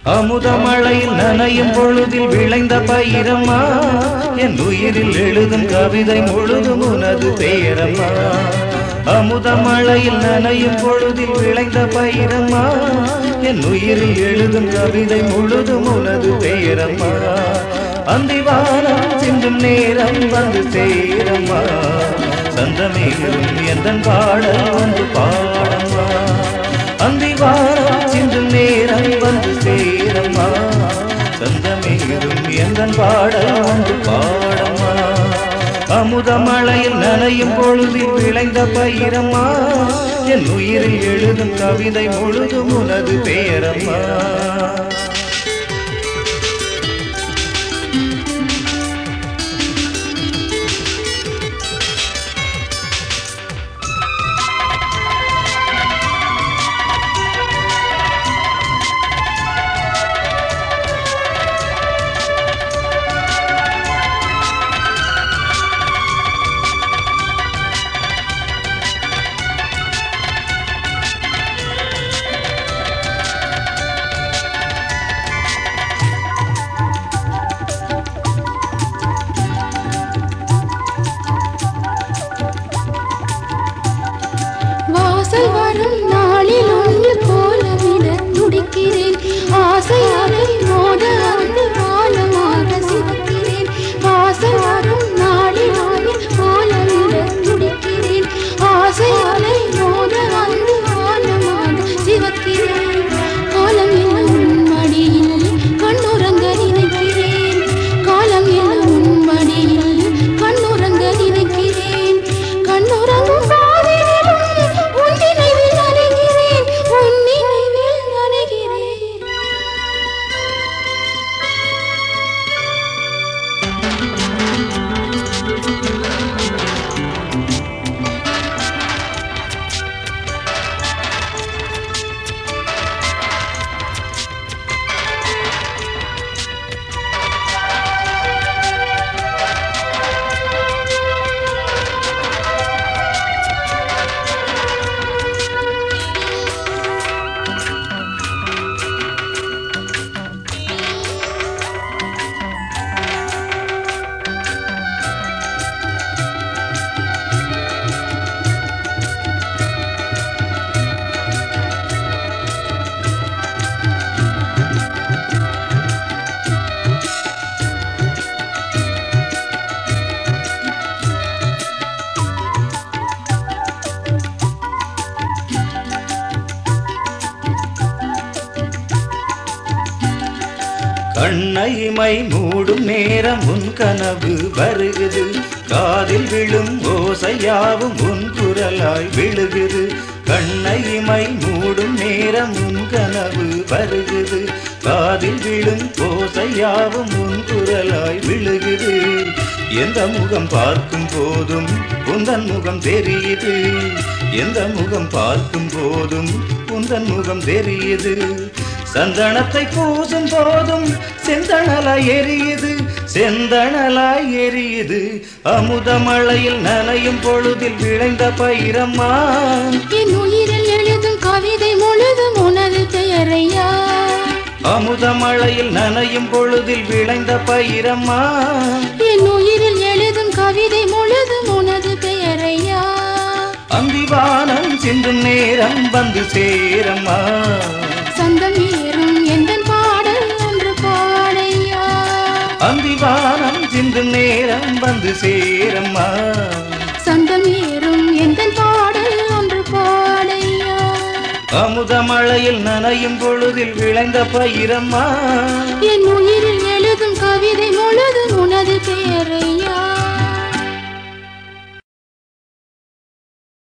அமுதமழையில் நனையும் பொழுதில் விளைந்த பயிரம்மா என் உயிரில் எழுதும் கவிதை முழுதும் உனது பெயரம்மா அமுதமழையில் நனையும் பொழுதில் விளைந்த பயிரம்மா என் உயிரில் எழுதும் கவிதை முழுதும் உனது பெயரம்மா அந்திவானம் சிந்தும் நேரம் வந்து சேரம்மா சந்தமேறும் எந்தன் பாடல் வந்து பாடம்மா அந்திவாரம் சிந்தும் நேரம் வந்து சேரம்மா சந்தமேறும் எந்தன் பாடல் வந்து பாடம்மா அமுதமழையில் நனையும் பொழுதில் விளைந்த பயிரம்மா என் உயிரில் எழுதும் கவிதை முழுதும் உனது பெயரம்மா வாசல் வரும் நாளில் ஒன்று போலவிட துடிக்கிறேன் ஆசை அலை மோத வந்து வானமாக சிவக்கிறேன் வாசல் வரும் நாளில் ஒன்று போலவிட துடிக்கிறேன் ஆசை அலை மோத வந்து வானமாக சிவக்கிறேன் காலம் எல்லாம் உன் மடியில் கண்ணுறங்க நினைக்கிறேன் காலம் எல்லாம் உன் மடியில் கண்ணுறங்க நினைக்கிறேன் கண்ணுறங்கும் காதிலும் உன் நினைவில் நனைகிறேன் உன் நினைவில் நனைகிறேன் கண்ணைமை மூடும் நேரம் உன் கனவு வருகுது காதில் விழும் ஓசையாவும் உன் குரலாய் விழுகுது கண்ணைமை மூடும் நேரம் உன் கனவு வருகுது காதில் விழும் ஓசையாவும் உன் குரலாய் விழுகுது எந்த முகம் பார்க்கும் போதும் உந்தன் முகம் தெரியுது எந்த முகம் பார்க்கும் போதும் உந்தன் முகம் தெரியுது சந்தனத்தை பூசும் போதும் செந்தணலாய் எரியுது செந்தணலாய் எரியுது அமுதமழையில் நனையும் பொழுதில் விளைந்த பயிரம்மா என் உயிரில் எழுதும் கவிதை முழுதும் உனது பெயரையா அமுதமழையில் நனையும் பொழுதில் விளைந்த பயிரம்மா என் உயிரில் எழுதும் கவிதை முழுதும் உனது பெயரையா அந்திவானம் சிந்தும் நேரம் வந்து சேரம்மா சந்தம் ஏறும் எந்தன் பாடல் ஒன்று பாடையா அந்திவானம் சிந்தும் நேரம் வந்து சேரம்மா சந்தம் ஏறும் எந்தன் பாடல் ஒன்று பாடையா அமுதமழையில் நனையும் பொழுதில் விளைந்த பயிரம்மா என் உயிரில் எழுதும் கவிதை முழுதும் உனது பெயரையா